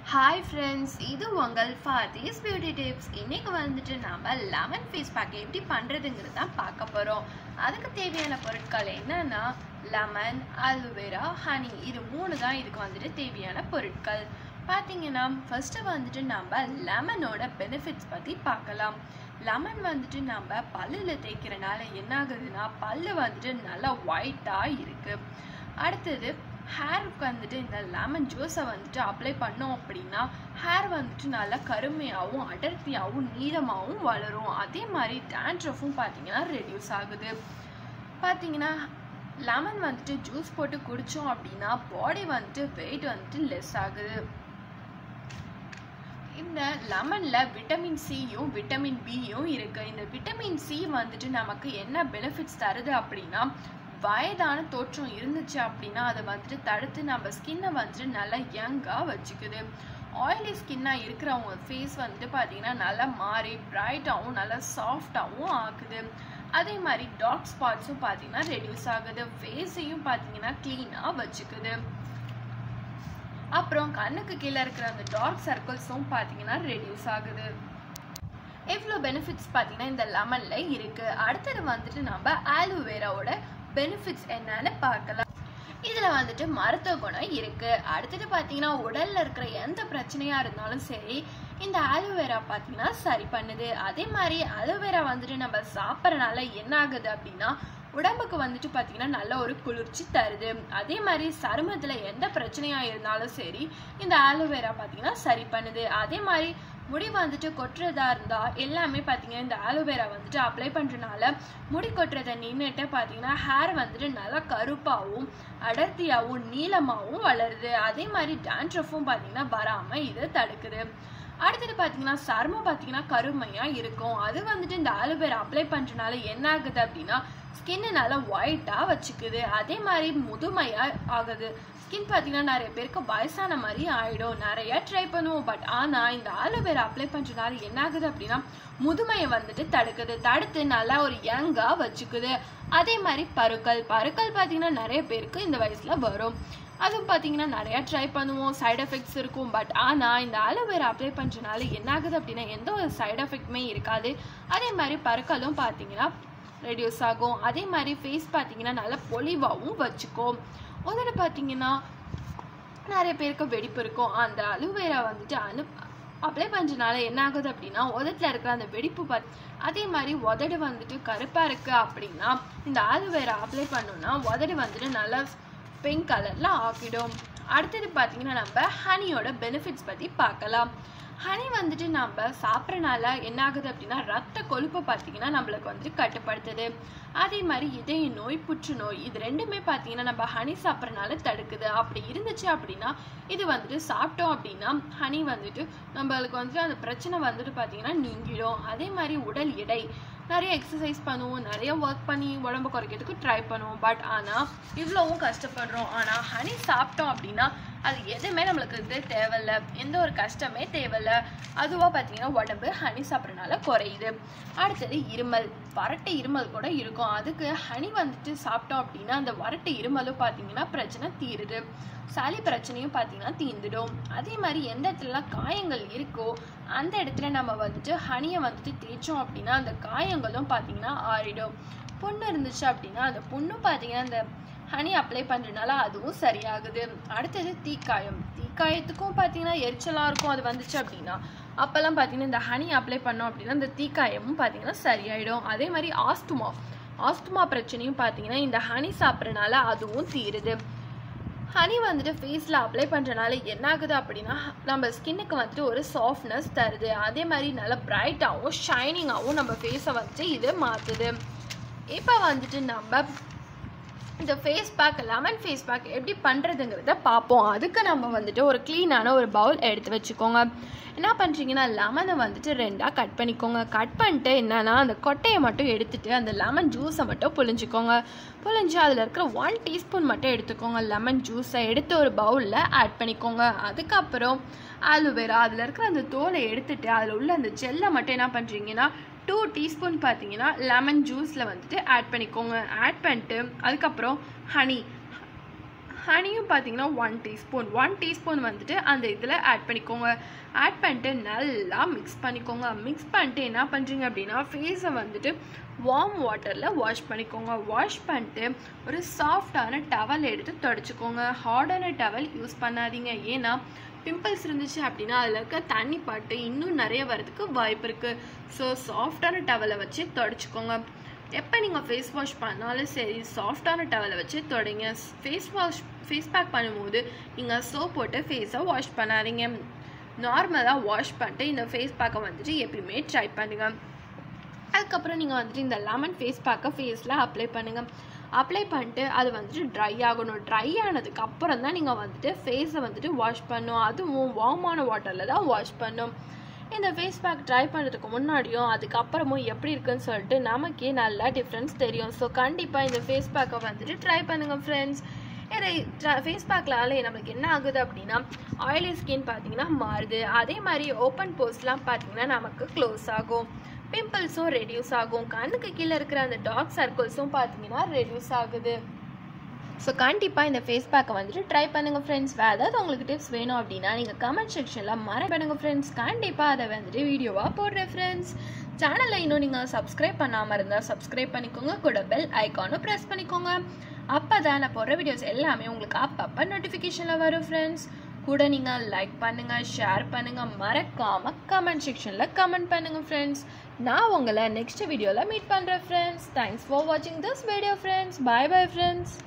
hi friends இது உங்கள் ஃபாத்திஸ் beauty tips இன்னைக்கு வந்துட்டு நாம லெமன் ஃபேஸ் பேக் எப்படி பண்ணுறதுங்கிறது தான் பார்க்க போகிறோம் அதுக்கு தேவையான பொருட்கள் என்னன்னா லெமன் அலுவேரா ஹனி இது மூணு தான் இதுக்கு வந்துட்டு தேவையான பொருட்கள் பார்த்தீங்கன்னா ஃபர்ஸ்ட்டு வந்துட்டு நம்ம லெமனோட பெனிஃபிட்ஸ் பற்றி பார்க்கலாம் லெமன் வந்துட்டு நம்ம பல்லில் தேய்க்கிறனால என்ன ஆகுதுன்னா பல்லு வந்துட்டு நல்லா ஒயிட்டாக இருக்குது அடுத்தது ஹேருக்கு வந்துட்டு இந்த லெமன் ஜூஸை வந்துட்டு அப்ளை பண்ணோம் அப்படின்னா ஹேர் வந்துட்டு நல்லா கருமையாகவும் அடர்த்தியாகவும் நீளமாகவும் வளரும் அதே மாதிரி டேண்ட்ரஃபும் பார்த்தீங்கன்னா ரெடியூஸ் ஆகுது பார்த்தீங்கன்னா லெமன் வந்துட்டு ஜூஸ் போட்டு குடித்தோம் அப்படின்னா பாடி வந்துட்டு வெயிட் வந்துட்டு லெஸ் ஆகுது இந்த லெமன்ல விட்டமின் சியும் விட்டமின் பியும் இருக்கு இந்த விட்டமின் சி வந்துட்டு நமக்கு என்ன பெனிஃபிட்ஸ் தருது அப்படின்னா வயதான தோற்றம் இருந்துச்சு அப்படின்னா அதை வந்துட்டு தடுத்து நம்ம ஸ்கின்னை வந்துட்டு நல்லா யங்காக வச்சுக்குது ஆயிலி ஸ்கின்னாக இருக்கிறவங்க ஃபேஸ் வந்துட்டு பார்த்தீங்கன்னா நல்லா மாறி பிரைட்டாகவும் நல்லா சாஃப்டாகவும் ஆக்குது அதே மாதிரி டார்க் ஸ்பாட்ஸும் பார்த்தீங்கன்னா ரெடியூஸ் ஆகுது ஃபேஸையும் பார்த்தீங்கன்னா க்ளீனாக வச்சுக்குது அப்புறம் கண்ணுக்கு கீழே இருக்கிற அந்த டார்க் சர்க்கிள்ஸும் பார்த்தீங்கன்னா ரெடியூஸ் ஆகுது எவ்வளோ பெனிஃபிட்ஸ் பார்த்தீங்கன்னா இந்த லெமனில் இருக்குது அடுத்தது வந்துட்டு நம்ம ஆலோவேராவோட பெனிஃபிட்ஸ் என்னன்னு பார்க்கலாம் இதில் வந்துட்டு மருத்துவ குணம் இருக்குது அடுத்தது பார்த்தீங்கன்னா உடலில் இருக்கிற எந்த பிரச்சனையாக இருந்தாலும் சரி இந்த ஆலோவேரா பார்த்தீங்கன்னா சரி பண்ணுது அதே மாதிரி ஆலோவேரா வந்துட்டு நம்ம சாப்பிட்றனால என்ன ஆகுது அப்படின்னா உடம்புக்கு வந்துட்டு பார்த்தீங்கன்னா நல்ல ஒரு குளிர்ச்சி தருது அதே மாதிரி சருமத்தில் எந்த பிரச்சனையாக இருந்தாலும் சரி இந்த ஆலோவேரா பார்த்தீங்கன்னா சரி பண்ணுது அதே மாதிரி முடி வந்துட்டு கொட்டுறதா இருந்தால் எல்லாமே பார்த்தீங்கன்னா இந்த ஆலோவேரா வந்துட்டு அப்ளை பண்ணுறனால முடி கொட்டுறதை நின்றுட்டு பார்த்தீங்கன்னா ஹேர் வந்துட்டு நல்லா கருப்பாகவும் அடர்த்தியாகவும் நீளமாகவும் வளருது அதே மாதிரி டேண்ட்ரஃபும் பார்த்தீங்கன்னா வராமல் இதை தடுக்குது அடுத்தது பார்த்தீங்கன்னா சருமம் பார்த்தீங்கன்னா கருமையாக இருக்கும் அது வந்துட்டு இந்த ஆலோவேரா அப்ளை பண்ணுறனால என்ன ஆகுது அப்படின்னா ஸ்கின்னு நல்லா ஒயிட்டாக வச்சுக்குது அதே மாதிரி முதுமையாக ஆகுது ஸ்கின் பார்த்தீங்கன்னா நிறைய பேருக்கு வயசான மாதிரி ஆகிடும் நிறைய ட்ரை பண்ணுவோம் பட் ஆனால் இந்த ஆலோவேரா அப்ளை பண்ணுறதுனால என்ன ஆகுது அப்படின்னா முதுமையை வந்துட்டு தடுக்குது தடுத்து நல்லா ஒரு யங்காக வச்சுக்குது அதே மாதிரி பருக்கள் பருக்கள் பார்த்தீங்கன்னா நிறைய பேருக்கு இந்த வயசில் வரும் அதுவும் பார்த்தீங்கன்னா நிறையா ட்ரை பண்ணுவோம் சைடு எஃபெக்ட்ஸ் இருக்கும் பட் ஆனால் இந்த ஆலோவேரா அப்ளை பண்ணுறதுனால என்ன ஆகுது அப்படின்னா எந்த ஒரு சைடு எஃபெக்ட்டுமே இருக்காது அதே மாதிரி பருக்களும் பார்த்தீங்கன்னா ரெடியூஸ் ஆகும் அதே மாதிரி ஃபேஸ் பார்த்தீங்கன்னா நல்லா பொலிவாகவும் வச்சுக்கும் உதடு பார்த்தீங்கன்னா நிறைய பேருக்கு வெடிப்பு இருக்கும் அந்த அலுவேரா வந்துட்டு அனு அப்ளை பண்ணுறதுனால என்ன ஆகுது அப்படின்னா உதட்டில் இருக்கிற அந்த வெடிப்பு பார்த்து அதே மாதிரி உதடு வந்துட்டு கருப்பாக இருக்குது அப்படின்னா இந்த ஆலுவேரா அப்ளை பண்ணோம்னா உதடு வந்துட்டு நல்லா பிங்க் கலரில் ஆக்கிடும் அடுத்தது பார்த்தீங்கன்னா நம்ம ஹனியோட பெனிஃபிட்ஸ் பற்றி பார்க்கலாம் ஹனி வந்துட்டு நம்ம சாப்பிட்றனால என்ன ஆகுது அப்படின்னா ரத்த கொழுப்பை பார்த்தீங்கன்னா நம்மளுக்கு வந்துட்டு கட்டுப்படுத்துது அதே மாதிரி இதய நோய் புற்றுநோய் இது ரெண்டுமே பார்த்தீங்கன்னா நம்ம ஹனி சாப்பிட்றனால தடுக்குது அப்படி இருந்துச்சு அப்படின்னா இது வந்துட்டு சாப்பிட்டோம் அப்படின்னா ஹனி வந்துட்டு நம்மளுக்கு வந்துட்டு அந்த பிரச்சனை வந்துட்டு பார்த்தீங்கன்னா நீங்கிடும் அதே மாதிரி உடல் எடை நிறைய எக்ஸசைஸ் பண்ணுவோம் நிறைய ஒர்க் பண்ணி உடம்பு குறைக்கிறதுக்கு ட்ரை பண்ணுவோம் பட் ஆனால் இவ்வளவும் கஷ்டப்படுறோம் ஆனால் ஹனி சாப்பிட்டோம் அப்படின்னா அது எதுவுமே நம்மளுக்கு இது தேவையில்ல எந்த ஒரு கஷ்டமே தேவையில்ல அதுவாக பார்த்தீங்கன்னா உடம்பு ஹனி சாப்பிட்றனால குறையுது அடுத்தது இருமல் வறட்டு இருமல் கூட இருக்கும் அதுக்கு ஹனி வந்துட்டு சாப்பிட்டோம் அப்படின்னா அந்த வறட்டு இருமலும் பார்த்தீங்கன்னா பிரச்சனை தீருது சளி பிரச்சனையும் பார்த்தீங்கன்னா தீர்ந்துடும் அதே மாதிரி எந்த இடத்துலலாம் காயங்கள் இருக்கோ அந்த இடத்துல நம்ம வந்துட்டு ஹனியை வந்துட்டு தேய்ச்சோம் அப்படின்னா அந்த காயங்களும் பார்த்தீங்கன்னா ஆறிடும் புண்ணு இருந்துச்சு அப்படின்னா அந்த புண்ணும் பார்த்தீங்கன்னா அந்த ஹனி அப்ளை பண்ணுறதுனால அதுவும் சரியாகுது அடுத்தது தீக்காயம் தீக்காயத்துக்கும் பார்த்தீங்கன்னா எரிச்சலாக இருக்கும் அது வந்துச்சு அப்படின்னா அப்போல்லாம் பார்த்தீங்கன்னா இந்த ஹனி அப்ளை பண்ணோம் அப்படின்னா இந்த தீக்காயமும் பார்த்தீங்கன்னா சரியாயிடும் அதே மாதிரி ஆஸ்துமா ஆஸ்துமா பிரச்சனையும் பார்த்தீங்கன்னா இந்த ஹனி சாப்பிட்றனால அதுவும் தீருது ஹனி வந்துட்டு ஃபேஸில் அப்ளை பண்ணுறனால என்ன ஆகுது அப்படின்னா நம்ம ஸ்கின்னுக்கு வந்துட்டு ஒரு சாஃப்ட்னஸ் தருது அதே மாதிரி நல்லா பிரைட்டாகவும் ஷைனிங்காகவும் நம்ம ஃபேஸை வந்துட்டு இது மாற்றுது இப்போ வந்துட்டு நம்ம இந்த face pack lemon face pack எப்படி பண்ணுறதுங்கிறத பார்ப்போம் அதுக்கு நம்ம வந்துட்டு ஒரு க்ளீனான ஒரு பவுல் எடுத்து வச்சுக்கோங்க என்ன பண்ணுறீங்கன்னா லெமனை வந்துட்டு ரெண்டாக கட் பண்ணிக்கோங்க கட் பண்ணிட்டு என்னென்னா அந்த கொட்டையை மட்டும் எடுத்துகிட்டு அந்த லெமன் ஜூஸை மட்டும் புழிஞ்சிக்கோங்க புழிஞ்சு அதில் இருக்கிற ஒன் டீஸ்பூன் மட்டும் எடுத்துக்கோங்க லெமன் ஜூஸை எடுத்து ஒரு பவுலில் ஆட் பண்ணிக்கோங்க அதுக்கப்புறம் ஆலோவேரா அதில் இருக்கிற அந்த தோலை எடுத்துட்டு அதில் உள்ள அந்த ஜெல்லை மட்டும் என்ன பண்ணுறீங்கன்னா டூ டீஸ்பூன் பார்த்தீங்கன்னா லெமன் ஜூஸில் வந்துட்டு ஆட் பண்ணிக்கோங்க ஆட் பண்ணிட்டு அதுக்கப்புறம் ஹனி ஹனியும் பார்த்தீங்கன்னா ஒன் டீஸ்பூன் ஒன் டீஸ்பூன் வந்துட்டு அந்த இதில் ஆட் பண்ணிக்கோங்க ஆட் பண்ணிட்டு நல்லா மிக்ஸ் பண்ணிக்கோங்க மிக்ஸ் பண்ணிட்டு என்ன பண்ணுறீங்க அப்படின்னா ஃபேஸை வந்துட்டு வார்ம் வாட்டரில் வாஷ் பண்ணிக்கோங்க வாஷ் பண்ணிட்டு ஒரு சாஃப்டான டவல் எடுத்து தொடச்சிக்கோங்க ஹார்டான டவல் யூஸ் பண்ணாதீங்க ஏன்னா பிம்பிள்ஸ் இருந்துச்சு அப்படின்னா அதில் இருக்க தண்ணி பாட்டு இன்னும் நிறைய வரதுக்கு வாய்ப்பு இருக்குது ஸோ சாஃப்டான டவலை வச்சு தொடச்சிக்கோங்க எப்போ நீங்கள் ஃபேஸ் வாஷ் பண்ணாலும் சரி சாஃப்டான டவலை வச்சு தொடங்க ஃபேஸ் வாஷ் ஃபேஸ் பேக் பண்ணும்போது நீங்கள் சோப் போட்டு ஃபேஸை வாஷ் பண்ணாதீங்க நார்மலாக வாஷ் பண்ணிட்டு இந்த ஃபேஸ் பேக்கை வந்துட்டு எப்பயுமே ட்ரை பண்ணுங்கள் அதுக்கப்புறம் நீங்கள் வந்துட்டு இந்த லெமன் ஃபேஸ் பேக்கை ஃபேஸில் அப்ளை பண்ணுங்கள் அப்ளை பண்ணிட்டு அது வந்துட்டு ட்ரை ஆகணும் ட்ரை ஆனதுக்கு அப்புறம் தான் நீங்கள் வந்துட்டு ஃபேஸை வந்துட்டு வாஷ் பண்ணணும் அதுவும் வார்மான வாட்டரில் தான் வாஷ் பண்ணணும் இந்த ஃபேஸ் பேக் ட்ரை பண்ணுறதுக்கு முன்னாடியும் அதுக்கப்புறமும் எப்படி இருக்குன்னு சொல்லிட்டு நமக்கே நல்லா டிஃப்ரென்ஸ் தெரியும் ஸோ கண்டிப்பாக இந்த ஃபேஸ் பேக்கை வந்துட்டு ட்ரை பண்ணுங்கள் ஃப்ரெண்ட்ஸ் இதை ஃபேஸ் பேக்லால நம்மளுக்கு என்ன ஆகுது அப்படின்னா ஆயிலி ஸ்கின் பார்த்தீங்கன்னா மாறுது அதே மாதிரி ஓப்பன் போஸ்ட்லாம் பார்த்தீங்கன்னா நமக்கு க்ளோஸ் ஆகும் பிம்பிள்ஸும் ரெடியூஸ் ஆகும் கண்ணுக்கு கீழே இருக்கிற அந்த டார்க் சர்க்கிள்ஸும் பார்த்தீங்கன்னா ரெடியூஸ் ஆகுது ஸோ கண்டிப்பாக இந்த ஃபேஸ் பேக்கை வந்துட்டு ட்ரை பண்ணுங்கள் ஃப்ரெண்ட்ஸ் வேறு ஏதாவது உங்களுக்கு டிப்ஸ் வேணும் அப்படின்னா நீங்கள் கமெண்ட் செக்ஷனில் மற பண்ணுங்கள் ஃப்ரெண்ட்ஸ் கண்டிப்பாக அதை வந்துட்டு வீடியோவாக போடுறேன் ஃப்ரெண்ட்ஸ் சேனலில் இன்னும் நீங்கள் சப்ஸ்கிரைப் பண்ணாமல் இருந்தால் சப்ஸ்கிரைப் பண்ணிக்கோங்க கூட பெல் ஐக்கானும் ப்ரெஸ் பண்ணிக்கோங்க அப்போ தான் நான் போடுற வீடியோஸ் எல்லாமே உங்களுக்கு அப்பப்போ நோட்டிஃபிகேஷனில் வரும் ஃப்ரெண்ட்ஸ் கூட நீங்கள் லைக் பண்ணுங்கள் ஷேர் பண்ணுங்கள் மறக்காமல் கமெண்ட் செக்ஷனில் கமெண்ட் பண்ணுங்கள் ஃப்ரெண்ட்ஸ் நான் உங்களை நெக்ஸ்ட் வீடியோவில் மீட் பண்ணுறேன் ஃப்ரெண்ட்ஸ் தேங்க்ஸ் ஃபார் வாட்சிங் this video friends bye bye friends